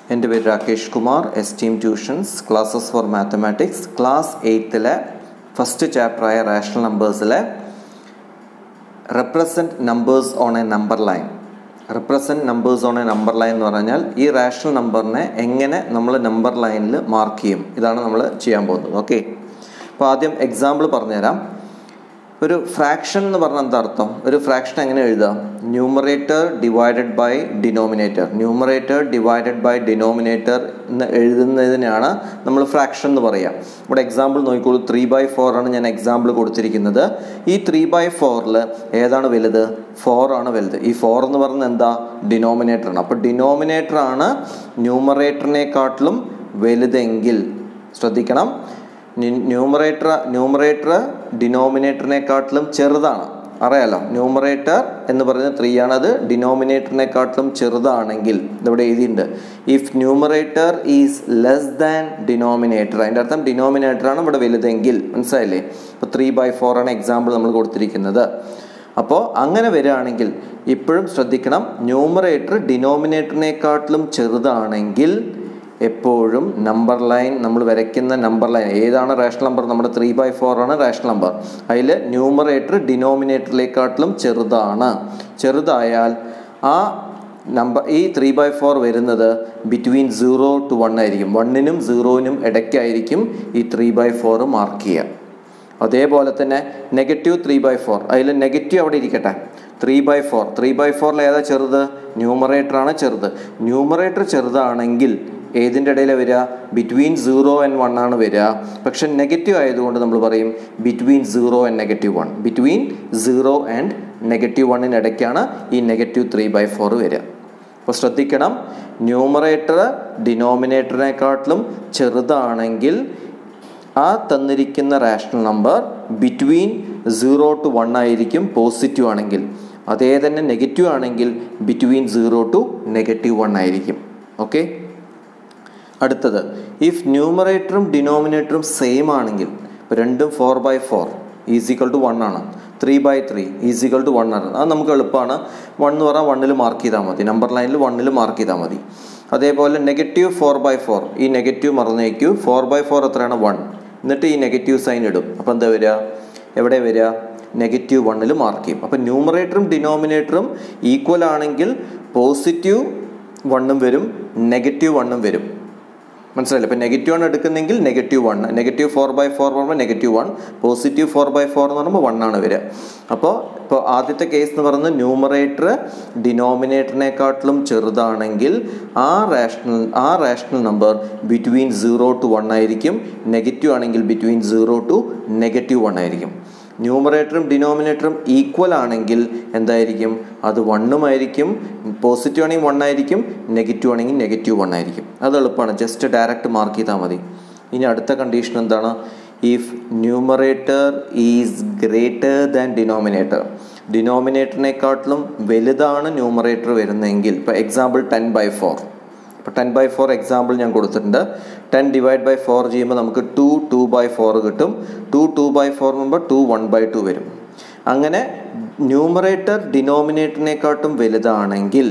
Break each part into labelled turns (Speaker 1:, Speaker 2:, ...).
Speaker 1: എൻ്റെ പേര് Rakesh Kumar S team tuitions classes for mathematics class എയ്ത്തിലെ ഫസ്റ്റ് ചാപ്റ്ററായ റാഷണൽ നമ്പേഴ്സിലെ represent numbers on a number line represent numbers on a number line എന്ന് പറഞ്ഞാൽ ഈ റാഷണൽ നമ്പറിനെ എങ്ങനെ നമ്മൾ നമ്പർ ലൈനിൽ മാർക്ക് ചെയ്യും ഇതാണ് നമ്മൾ ചെയ്യാൻ പോകുന്നത് ഓക്കെ അപ്പോൾ ആദ്യം എക്സാമ്പിൾ പറഞ്ഞുതരാം ഒരു ഫ്രാക്ഷൻ എന്ന് പറഞ്ഞാൽ എന്താ അർത്ഥം ഒരു ഫ്രാക്ഷൻ എങ്ങനെ എഴുതാം numerator divided by denominator numerator divided by denominator എന്ന് എഴുതുന്നതിനാണ് നമ്മൾ ഫ്രാക്ഷൻ എന്ന് പറയുക ഇവിടെ എക്സാമ്പിൾ നോക്കിക്കോളൂ ത്രീ ബൈ ഫോർ ആണ് ഞാൻ എക്സാമ്പിൾ കൊടുത്തിരിക്കുന്നത് ഈ ത്രീ ബൈ ഫോറിൽ ഏതാണ് വലുത് ഫോർ ആണ് വലുത് ഈ ഫോർ എന്ന് പറയുന്നത് എന്താ ഡിനോമിനേറ്റർ ആണ് അപ്പോൾ ഡിനോമിനേറ്റർ ആണ് ന്യൂമറേറ്ററിനെക്കാട്ടിലും വലുതെങ്കിൽ ശ്രദ്ധിക്കണം ന്യൂമറേറ്റർ ന്യൂമറേറ്റർ ഡിനോമിനേറ്ററിനെക്കാട്ടിലും ചെറുതാണ് അറിയാലോ ന്യൂമറേറ്റർ എന്ന് പറയുന്നത് ത്രീ ആണ് അത് ഡിനോമിനേറ്ററിനെക്കാട്ടിലും ചെറുതാണെങ്കിൽ ഇതിവിടെ എഴുതിയിട്ടുണ്ട് if numerator is less than denominator അതിൻ്റെ അർത്ഥം ഡിനോമിനേറ്റർ ആണ് ഇവിടെ വലുതെങ്കിൽ മനസ്സിലായില്ലേ ഇപ്പോൾ ത്രീ ബൈ ഫോർ ആണ് എക്സാമ്പിൾ നമ്മൾ കൊടുത്തിരിക്കുന്നത് അപ്പോൾ അങ്ങനെ വരികയാണെങ്കിൽ ഇപ്പോഴും ശ്രദ്ധിക്കണം ന്യൂമറേറ്റർ ഡിനോമിനേറ്ററിനെക്കാട്ടിലും ചെറുതാണെങ്കിൽ എപ്പോഴും നമ്പർ ലൈൻ നമ്മൾ വരയ്ക്കുന്ന നമ്പർ ലൈൻ ഏതാണ് റേഷണൽ നമ്പർ നമ്മുടെ ത്രീ ബൈ ഫോർ ആണ് റേഷണൽ നമ്പർ അതിൽ ന്യൂമറേറ്റർ ഡിനോമിനേറ്ററിലേക്കാട്ടിലും ചെറുതാണ് ചെറുതായാൽ ആ നമ്പർ ഈ ത്രീ ബൈ ഫോർ വരുന്നത് ബിറ്റ്വീൻ സീറോ ടു വൺ ആയിരിക്കും വണ്ണിനും സീറോയിനും ഇടയ്ക്കായിരിക്കും ഈ ത്രീ ബൈ ഫോർ മാർക്ക് ചെയ്യുക അതേപോലെ തന്നെ നെഗറ്റീവ് ത്രീ ബൈ ഫോർ അതിൽ നെഗറ്റീവ് അവിടെ ഇരിക്കട്ടെ three by four three by ഫോറിൽ ഏതാ ചെറുത് ന്യൂമറേറ്റർ ആണ് ചെറുത് ന്യൂമറേറ്റർ ചെറുതാണെങ്കിൽ ഏതിൻ്റെ ഇടയിലാണ് വരിക ബിറ്റ്വീൻ സീറോ ആൻഡ് വൺ ആണ് വരിക പക്ഷെ നെഗറ്റീവ് ആയതുകൊണ്ട് നമ്മൾ പറയും between zero and negative one between zero and negative വണ്ണിനിടയ്ക്കാണ് ഈ നെഗറ്റീവ് ത്രീ ബൈ ഫോർ വരിക അപ്പോൾ ശ്രദ്ധിക്കണം ന്യൂമറേറ്റർ ഡിനോമിനേറ്ററിനെക്കാട്ടിലും ചെറുതാണെങ്കിൽ ആ തന്നിരിക്കുന്ന rational number between zero to one ആയിരിക്കും പോസിറ്റീവ് ആണെങ്കിൽ അതേ തന്നെ നെഗറ്റീവ് ആണെങ്കിൽ between zero to negative one ആയിരിക്കും ഓക്കെ അടുത്തത് ഇഫ് ന്യൂമറേറ്ററും ഡിനോമിനേറ്ററും സെയിം ആണെങ്കിൽ രണ്ടും four by four is equal to one ആണ് three by three is equal to one ആണ് അത് നമുക്ക് എളുപ്പമാണ് വൺ എന്ന് പറഞ്ഞാൽ വണ്ണിൽ മാർക്ക് ചെയ്താൽ മതി നമ്പർ ലൈനിൽ വണ്ണിൽ മാർക്ക് ചെയ്താൽ മതി അതേപോലെ നെഗറ്റീവ് ഫോർ ബൈ ഫോർ ഈ നെഗറ്റീവ് മറന്നേക്കൂ ഫോർ ബൈ ഫോർ എത്രയാണ് വൺ എന്നിട്ട് ഈ നെഗറ്റീവ് സൈൻ ഇടും അപ്പോൾ എന്താ വരിക എവിടെ വരിക നെഗറ്റീവ് വണ്ണിൽ മാർക്ക് ചെയ്യും അപ്പോൾ ന്യൂമറേറ്ററും ഡിനോമിനേറ്ററും ഈക്വൽ ആണെങ്കിൽ പോസിറ്റീവ് വണ്ണും വരും നെഗറ്റീവ് വണ്ണും വരും മനസ്സിലായില്ലേ ഇപ്പോൾ നെഗറ്റീവ് ആണ് എടുക്കുന്നെങ്കിൽ negative one negative four by four പറയുമ്പോൾ negative one positive four by four എന്ന് പറയുമ്പോൾ വൺ ആണ് വരിക അപ്പോൾ ഇപ്പോൾ ആദ്യത്തെ കേസ് എന്ന് പറയുന്നത് ന്യൂമറേറ്റർ ഡിനോമിനേറ്ററിനെക്കാട്ടിലും ചെറുതാണെങ്കിൽ ആ റാഷണൽ ആ rational number between zero to one ആയിരിക്കും നെഗറ്റീവ് ആണെങ്കിൽ between zero to negative one ആയിരിക്കും ന്യൂമറേറ്ററും ഡിനോമിനേറ്ററും ഈക്വൽ ആണെങ്കിൽ എന്തായിരിക്കും അത് വണ്ണുമായിരിക്കും പോസിറ്റീവ് ആണെങ്കിൽ വൺ ആയിരിക്കും നെഗറ്റീവ് ആണെങ്കിൽ നെഗറ്റീവ് വൺ ആയിരിക്കും അത് എളുപ്പമാണ് ജസ്റ്റ് ഡയറക്റ്റ് മാർക്ക് ചെയ്താൽ മതി ഇനി അടുത്ത കണ്ടീഷൻ എന്താണ് if numerator is greater than denominator ഡിനോമിനേറ്ററിനെക്കാട്ടിലും വലുതാണ് ന്യൂമറേറ്റർ വരുന്നതെങ്കിൽ ഇപ്പോൾ എക്സാമ്പിൾ ടെൻ ബൈ ഫോർ ഇപ്പോൾ ടെൻ ബൈ ഫോർ എക്സാമ്പിൾ ഞാൻ കൊടുത്തിട്ടുണ്ട് ടെൻ ഡിവൈഡ് ബൈ ഫോർ ചെയ്യുമ്പോൾ നമുക്ക് ടു ടു ബൈ ഫോർ കിട്ടും ടു ടു ബൈ ഫോർ മുമ്പ് ടു വൺ ബൈ ടു വരും അങ്ങനെ ന്യൂമറേറ്റർ ഡിനോമിനേറ്ററിനെക്കാട്ടും വലുതാണെങ്കിൽ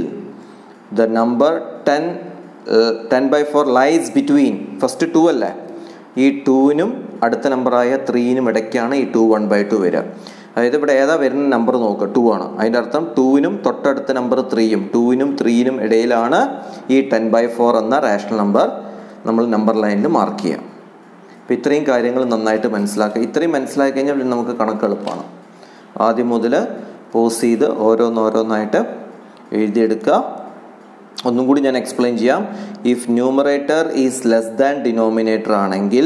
Speaker 1: the number ten ten by four lies between first two അല്ലേ ഈ ടൂവിനും അടുത്ത നമ്പറായ ത്രീനും ഇടയ്ക്കാണ് ഈ ടു വൺ ബൈ ടു വരിക അതായത് ഇവിടെ ഏതാ വരുന്ന നമ്പർ നോക്കുക ടു ആണ് അതിൻ്റെ അർത്ഥം ടൂവിനും തൊട്ടടുത്ത നമ്പർ ത്രീയും ടൂവിനും ത്രീനും ഇടയിലാണ് ഈ ടെൻ ബൈ ഫോർ എന്ന റാഷണൽ നമ്പർ നമ്മൾ നമ്പർ ലൈനിൽ മാർക്ക് ചെയ്യാം അപ്പോൾ ഇത്രയും കാര്യങ്ങൾ നന്നായിട്ട് മനസ്സിലാക്കുക ഇത്രയും മനസ്സിലാക്കി കഴിഞ്ഞാൽ പിന്നെ നമുക്ക് കണക്ക് എളുപ്പമാണ് ആദ്യം മുതൽ പോസ് ചെയ്ത് ഓരോന്നോരോന്നായിട്ട് എഴുതിയെടുക്കുക ഒന്നും കൂടി ഞാൻ എക്സ്പ്ലെയിൻ ചെയ്യാം if numerator is less than denominator ആണെങ്കിൽ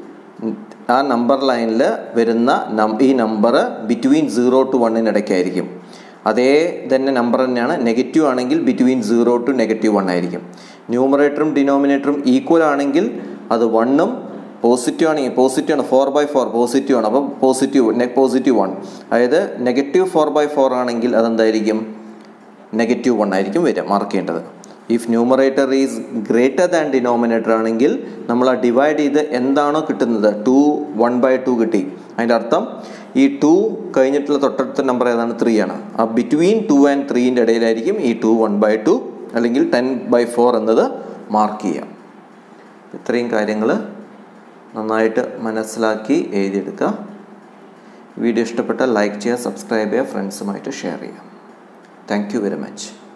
Speaker 1: ആ നമ്പർ ലൈനിൽ വരുന്ന ഈ നമ്പർ ബിറ്റ്വീൻ സീറോ ടു വണ്ണിനിടയ്ക്കായിരിക്കും അതേ തന്നെ നമ്പർ തന്നെയാണ് നെഗറ്റീവ് ആണെങ്കിൽ between zero to negative one ആയിരിക്കും ന്യൂമറേറ്ററും ഡിനോമിനേറ്ററും ഈക്വൽ ആണെങ്കിൽ അത് വണ്ണും പോസിറ്റീവ് ആണെങ്കിൽ പോസിറ്റീവ് ആണ് ഫോർ ബൈ ഫോർ പോസിറ്റീവ് ആണ് അപ്പം പോസിറ്റീവ് പോസിറ്റീവ് വൺ അതായത് നെഗറ്റീവ് ഫോർ ബൈ ഫോർ ആണെങ്കിൽ അതെന്തായിരിക്കും നെഗറ്റീവ് വൺ ആയിരിക്കും വരിക മാർക്ക് ചെയ്യേണ്ടത് if numerator is greater than denominator ആണെങ്കിൽ നമ്മൾ ആ ഡിവൈഡ് ചെയ്ത് എന്താണോ കിട്ടുന്നത് ടു വൺ ബൈ ടു കിട്ടി അതിൻ്റെ അർത്ഥം ഈ ടു കഴിഞ്ഞിട്ടുള്ള തൊട്ടടുത്ത നമ്പർ ഏതാണ് ത്രീ ആണ് ആ ബിറ്റ്വീൻ ടു ആൻഡ് ത്രീൻ്റെ ഇടയിലായിരിക്കും ഈ ടു വൺ ബൈ ടു അല്ലെങ്കിൽ ടെൻ ബൈ ഫോർ എന്നത് മാർക്ക് ചെയ്യാം ഇത്രയും കാര്യങ്ങൾ നന്നായിട്ട് മനസ്സിലാക്കി എഴുതിയെടുക്കുക വീഡിയോ ഇഷ്ടപ്പെട്ടാൽ ലൈക്ക് ചെയ്യുക സബ്സ്ക്രൈബ് ചെയ്യുക ഫ്രണ്ട്സുമായിട്ട് ഷെയർ ചെയ്യുക താങ്ക് യു വെരി മച്ച്